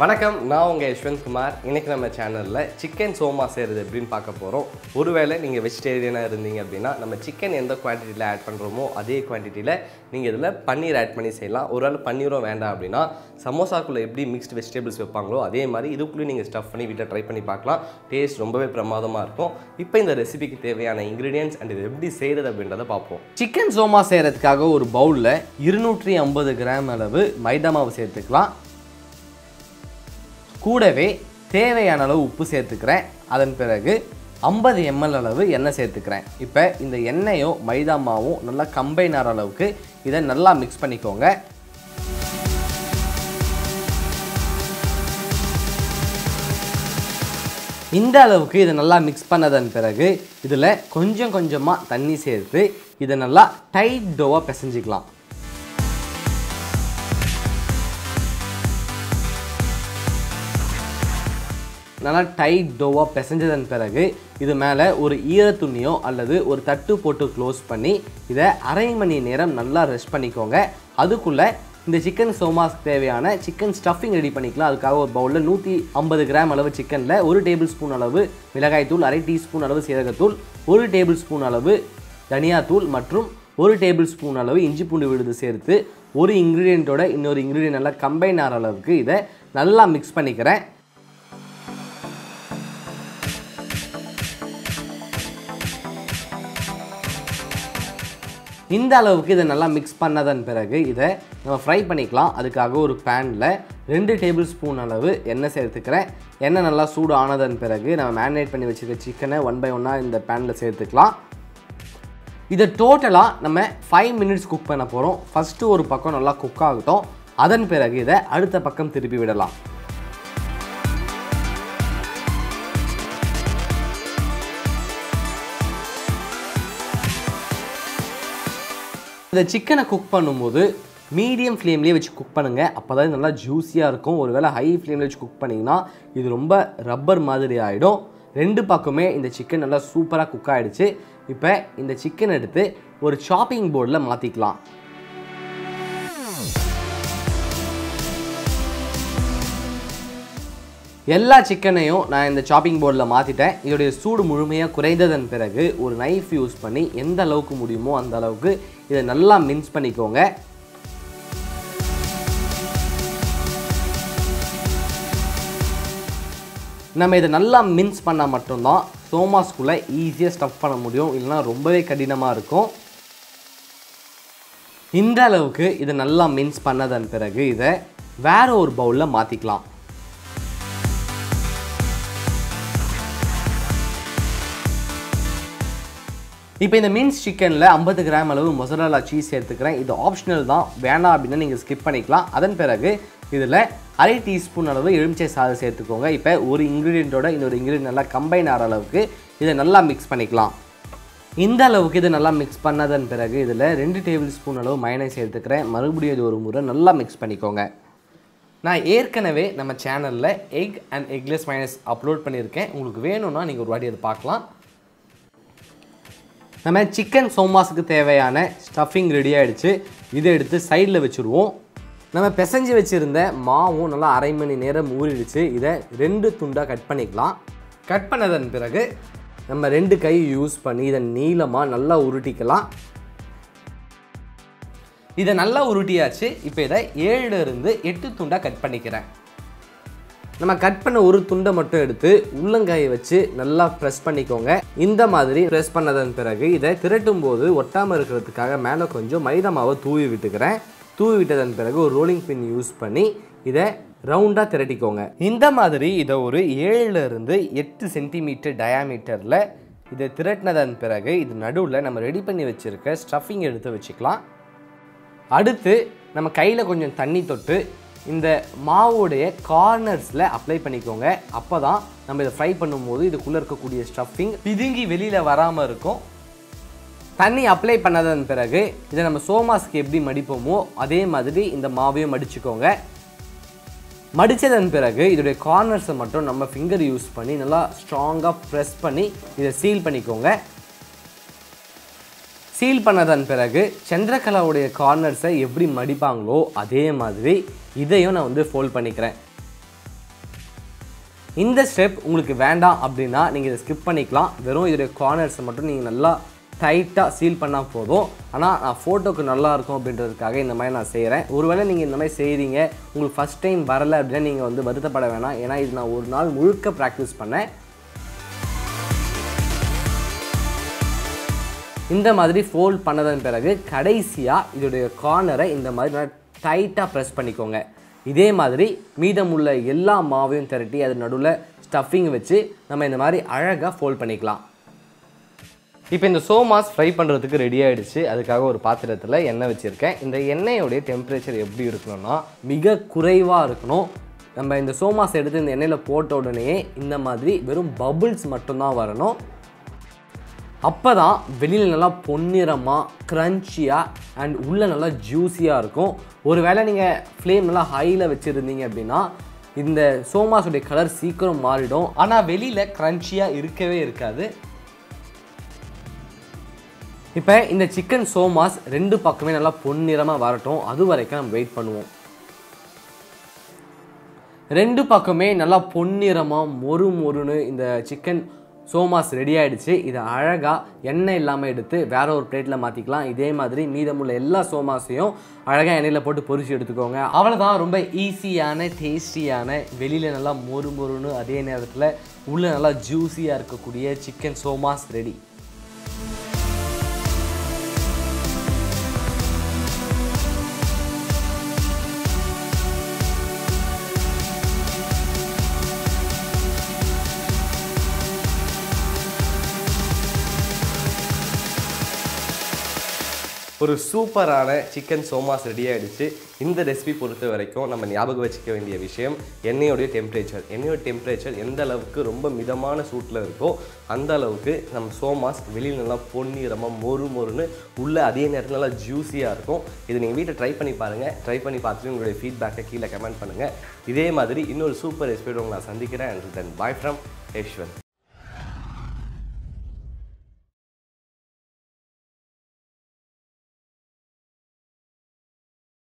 வணக்கம் நான் உங்கள் யஷ்வந்த் குமார் இன்னைக்கு நம்ம சேனலில் சிக்கன் சோமா செய்கிறது எப்படின்னு பார்க்க போகிறோம் ஒருவேளை நீங்கள் வெஜிடேரியனாக இருந்தீங்க அப்படின்னா நம்ம சிக்கன் எந்த குவான்டிட்டியில் ஆட் பண்ணுறோமோ அதே குவான்டிட்டியில் நீங்கள் இதில் பன்னீர் ஆட் பண்ணி செய்யலாம் ஒருவேளை பன்னீரும் வேண்டாம் அப்படின்னா சமோசாக்குள்ளே எப்படி மிக்ஸ்டு வெஜிடபிள்ஸ் வைப்பாங்களோ அதே மாதிரி இதுக்குள்ளேயும் நீங்கள் ஸ்டஃப் பண்ணி வீட்டில் ட்ரை பண்ணி பார்க்கலாம் டேஸ்ட் ரொம்பவே பிரமாதமாக இருக்கும் இப்போ இந்த ரெசிபிக்கு தேவையான இன்க்ரீடியன்ஸ் அண்ட் இது எப்படி செய்கிறது அப்படின்றத பார்ப்போம் சிக்கன் சோமா செய்கிறதுக்காக ஒரு பவுலில் இருநூற்றி ஐம்பது கிராம் அளவு மைதா மாவு சேர்த்துக்கலாம் கூடவே தேவையான அளவு உப்பு சேர்த்துக்கிறேன் அதன் பிறகு ஐம்பது எம்எல் அளவு எண்ணெய் சேர்த்துக்கிறேன் இப்போ இந்த எண்ணெயும் மைதா மாவும் நல்லா கம்பைன் ஆகிற அளவுக்கு இதை நல்லா மிக்ஸ் பண்ணிக்கோங்க இந்த அளவுக்கு இதை நல்லா மிக்ஸ் பண்ணதன் பிறகு இதில் கொஞ்சம் கொஞ்சமாக தண்ணி சேர்த்து இதை நல்லா டைட் டோவாக பிசைஞ்சிக்கலாம் நல்லா டைட் டோவாக பிசைஞ்சதன் பிறகு இது மேலே ஒரு ஈர துணியோ அல்லது ஒரு தட்டு போட்டு க்ளோஸ் பண்ணி இதை அரை மணி நேரம் நல்லா ரெஸ்ட் பண்ணிக்கோங்க அதுக்குள்ளே இந்த சிக்கன் சோமாஸ்க்கு தேவையான சிக்கன் ஸ்டஃபிங் ரெடி பண்ணிக்கலாம் அதுக்காக ஒரு பவுலில் நூற்றி ஐம்பது கிராம் அளவு சிக்கனில் ஒரு டேபிள் ஸ்பூன் அளவு மிளகாய்த்தூள் அரை டீஸ்பூன் அளவு சீரகத்தூள் ஒரு டேபிள் ஸ்பூன் அளவு தனியாத்தூள் மற்றும் ஒரு டேபிள் ஸ்பூன் அளவு இஞ்சி பூண்டு விழுது சேர்த்து ஒரு இன்க்ரீடியண்ட்டோட இன்னொரு இன்க்ரீடியன்ட் நல்லா கம்பைன் ஆகிற அளவுக்கு இதை நல்லா மிக்ஸ் பண்ணிக்கிறேன் இந்த அளவுக்கு இதை நல்லா மிக்ஸ் பண்ணதன் பிறகு இதை நம்ம ஃப்ரை பண்ணிக்கலாம் அதுக்காக ஒரு பேனில் ரெண்டு டேபிள் ஸ்பூன் அளவு எண்ணெய் சேர்த்துக்கிறேன் எண்ணெய் நல்லா சூடு ஆனதன் பிறகு நம்ம மேரினேட் பண்ணி வச்சுருக்க சிக்கனை ஒன் பை ஒன்னாக இந்த பேனில் சேர்த்துக்கலாம் இதை டோட்டலாக நம்ம ஃபைவ் மினிட்ஸ் குக் பண்ண போகிறோம் ஃபஸ்ட்டு ஒரு பக்கம் நல்லா குக் ஆகட்டும் அதன் பிறகு இதை அடுத்த பக்கம் திருப்பி விடலாம் இந்த சிக்கனை குக் பண்ணும்போது மீடியம் ஃப்ளேம்லேயே வச்சு குக் பண்ணுங்கள் அப்போ தான் நல்லா ஜூஸியாக இருக்கும் ஒருவேளை ஹை ஃப்ளேமில் வச்சு குக் பண்ணிங்கன்னா இது ரொம்ப ரப்பர் மாதிரி ஆகிடும் ரெண்டு பக்கமே இந்த சிக்கன் நல்லா சூப்பராக குக் ஆகிடுச்சு இப்போ இந்த சிக்கன் எடுத்து ஒரு சாப்பிங் போர்டில் மாற்றிக்கலாம் எல்லா சிக்கனையும் நான் இந்த சாப்பிங் போர்டில் மாற்றிட்டேன் இதோடைய சூடு முழுமையாக குறைந்ததன் பிறகு ஒரு நைஃப் யூஸ் பண்ணி எந்த அளவுக்கு முடியுமோ அந்த அளவுக்கு இதை நல்லா மின்ஸ் பண்ணிக்கோங்க நம்ம இதை நல்லா மின்ஸ் பண்ணால் மட்டும்தான் சோமாஸ்குள்ளே ஈஸியாக ஸ்டஃப் பண்ண முடியும் இல்லைனா ரொம்பவே கடினமாக இருக்கும் இந்த அளவுக்கு இதை நல்லா மின்ஸ் பண்ணதன் பிறகு இதை வேற ஒரு பவுலில் மாற்றிக்கலாம் இப்போ இந்த மீன்ஸ் சிக்கனில் ஐம்பது கிராம் அளவு மொசரலா சீஸ் சேர்த்துக்கிறேன் இது ஆப்ஷனல் தான் வேணாம் அப்படின்னா நீங்கள் ஸ்கிப் பண்ணிக்கலாம் அதன் பிறகு இதில் அரை டீஸ்பூன் அளவு எலுமிச்சை சாதம் சேர்த்துக்கோங்க இப்போ ஒரு இன்க்ரீடியண்ட்டோட இன்னொரு இன்க்ரீடியன்ட் நல்லா கம்பைன் ஆகிற அளவுக்கு இதை நல்லா மிக்ஸ் பண்ணிக்கலாம் இந்த அளவுக்கு இதை நல்லா மிக்ஸ் பண்ணதன் பிறகு இதில் ரெண்டு டேபிள் ஸ்பூன் அளவு மயனை சேர்த்துக்கிறேன் மறுபடியும் இது ஒரு முறை நல்லா மிக்ஸ் பண்ணிக்கோங்க நான் ஏற்கனவே நம்ம சேனலில் எக் அண்ட் எக்லெஸ் மைனஸ் அப்லோட் பண்ணியிருக்கேன் உங்களுக்கு வேணும்னா நீங்கள் ஒரு வாட்டி அதை பார்க்கலாம் நம்ம சிக்கன் சோமாஸுக்கு தேவையான ஸ்டஃபிங் ரெடி ஆகிடுச்சு இதை எடுத்து சைடில் வச்சுருவோம் நம்ம பிசைஞ்சு வச்சுருந்த மாவும் நல்லா அரை மணி நேரம் ஊறிடுச்சு இதை ரெண்டு துண்டாக கட் பண்ணிக்கலாம் கட் பண்ணதன் பிறகு நம்ம ரெண்டு கை யூஸ் பண்ணி இதை நீளமாக நல்லா உருட்டிக்கலாம் இதை நல்லா உருட்டியாச்சு இப்போ இதை ஏழுல இருந்து எட்டு துண்டாக கட் பண்ணிக்கிறேன் நம்ம கட் பண்ண ஒரு துண்டை மட்டும் எடுத்து உள்ளங்காயை வச்சு நல்லா ப்ரெஸ் பண்ணிக்கோங்க இந்த மாதிரி ப்ரெஸ் பண்ணதன் பிறகு இதை திரட்டும் போது ஒட்டாமல் இருக்கிறதுக்காக மேலே கொஞ்சம் மைதா மாவை தூவி விட்டுக்கிறேன் தூவி விட்டதன் பிறகு ஒரு ரோலிங் பின் யூஸ் பண்ணி இதை ரவுண்டாக திரட்டிக்கோங்க இந்த மாதிரி இதை ஒரு ஏழுல இருந்து எட்டு சென்டிமீட்டர் டயாமீட்டரில் இதை திரட்டினதன் பிறகு இது நடுவில் நம்ம ரெடி பண்ணி வச்சுருக்க ஸ்டஃபிங் எடுத்து வச்சுக்கலாம் அடுத்து நம்ம கையில் கொஞ்சம் தண்ணி தொட்டு இந்த மாவுடைய கார்னர்ஸில் அப்ளை பண்ணிக்கோங்க அப்போ தான் நம்ம இதை ஃப்ரை பண்ணும்போது இதுக்குள்ளே இருக்கக்கூடிய ஸ்டஃபிங் பிதுங்கி வெளியில் வராமல் இருக்கும் தண்ணி அப்ளை பண்ணதன் பிறகு இதை நம்ம சோமாஸ்க்கு எப்படி மடிப்போமோ அதே மாதிரி இந்த மாவையும் மடிச்சுக்கோங்க மடித்ததன் பிறகு இதோடைய கார்னர்ஸை மட்டும் நம்ம ஃபிங்கர் யூஸ் பண்ணி நல்லா ஸ்ட்ராங்காக ப்ரெஸ் பண்ணி இதை சீல் பண்ணிக்கோங்க சீல் பண்ணதன் பிறகு சந்திரகலாவுடைய கார்னர்ஸை எப்படி மடிப்பாங்களோ அதே மாதிரி இதையும் நான் வந்து ஃபோல்ட் பண்ணிக்கிறேன் இந்த ஸ்டெப் உங்களுக்கு வேண்டாம் அப்படின்னா நீங்கள் இதை ஸ்கிப் பண்ணிக்கலாம் வெறும் இதோடைய கார்னர்ஸை மட்டும் நீங்கள் நல்லா டைட்டாக சீல் பண்ணால் போதும் ஆனால் நான் ஃபோட்டோக்கு நல்லா இருக்கும் அப்படின்றதுக்காக இந்த மாதிரி நான் செய்கிறேன் ஒருவேளை நீங்கள் இந்த மாதிரி செய்கிறீங்க உங்களுக்கு ஃபஸ்ட் டைம் வரலை அப்படின்னா நீங்கள் வந்து வருத்தப்பட வேணாம் ஏன்னா இது நான் ஒரு நாள் முழுக்க ப்ராக்டிஸ் பண்ணேன் இந்த மாதிரி ஃபோல்ட் பண்ணதன் பிறகு கடைசியாக இதோடைய கார்னரை இந்த மாதிரி நல்லா டைட்டாக ப்ரெஸ் பண்ணிக்கோங்க இதே மாதிரி மீதமுள்ள எல்லா மாவையும் திரட்டி அது நடுவில் ஸ்டஃபிங் வச்சு நம்ம இந்த மாதிரி அழகாக ஃபோல்ட் பண்ணிக்கலாம் இப்போ இந்த சோமாஸ் ஃப்ரை பண்ணுறதுக்கு ரெடி ஆயிடுச்சு அதுக்காக ஒரு பாத்திரத்தில் எண்ணெய் வச்சுருக்கேன் இந்த எண்ணெயோடைய டெம்பரேச்சர் எப்படி இருக்கணும்னா மிக குறைவாக இருக்கணும் நம்ம இந்த சோமாஸ் எடுத்து இந்த எண்ணெயில் போட்ட உடனே இந்த மாதிரி வெறும் பபுள்ஸ் மட்டும்தான் வரணும் அப்போ தான் வெளியில் நல்லா பொன்னிறமாக க்ரன்ச்சியாக அண்ட் உள்ளே நல்லா ஜூஸியாக இருக்கும் ஒருவேளை நீங்கள் ஃப்ளேம் நல்லா ஹையில் வச்சுருந்தீங்க அப்படின்னா இந்த சோமாஸுடைய கலர் சீக்கிரம் மாறிடும் ஆனால் வெளியில் க்ரன்ச்சியாக இருக்கவே இருக்காது இப்போ இந்த சிக்கன் சோமாஸ் ரெண்டு பக்கமே நல்லா பொன்னிறமாக வரட்டும் அது வரைக்கும் நம்ம வெயிட் பண்ணுவோம் ரெண்டு பக்கமே நல்லா பொன்னிறமாக மொறு மொறுன்னு இந்த சிக்கன் சோமாஸ் ரெடி ஆயிடுச்சு இதை அழகாக எண்ணெய் இல்லாமல் எடுத்து வேற ஒரு பிளேட்டில் மாற்றிக்கலாம் இதே மாதிரி மீதமுள்ள எல்லா சோமாஸையும் அழகாக எண்ணெயில் போட்டு பொரிச்சு எடுத்துக்கோங்க அவ்வளோதான் ரொம்ப ஈஸியான டேஸ்டியான வெளியில் நல்லா மொறு மொறுன்னு அதே நேரத்தில் உள்ளே நல்லா ஜூஸியாக இருக்கக்கூடிய சிக்கன் சோமாஸ் ரெடி ஒரு சூப்பரான சிக்கன் சோமாஸ் ரெடி ஆயிடுச்சு இந்த ரெசிபி பொறுத்த வரைக்கும் நம்ம ஞாபகம் வச்சுக்க வேண்டிய விஷயம் எண்ணெயோடைய டெம்பரேச்சர் எண்ணெயோட டெம்பரேச்சர் எந்த அளவுக்கு ரொம்ப மிதமான சூட்டில் இருக்கோ அந்த அளவுக்கு நம்ம சோமாஸ் வெளியில் நல்லா பொன்னிறமாக மொறு மொறுன்னு உள்ள அதே நேரத்தில் நல்லா ஜூஸியாக இருக்கும் இது நீங்கள் வீட்டில் ட்ரை பண்ணி பாருங்கள் ட்ரை பண்ணி பார்த்துட்டு உங்களுடைய ஃபீட்பேக்கை கீழே கமெண்ட் பண்ணுங்கள் இதே மாதிரி இன்னொரு சூப்பர் ரெசிபியோட உங்களை நான் சந்திக்கிறேன் and then bye from Yashwant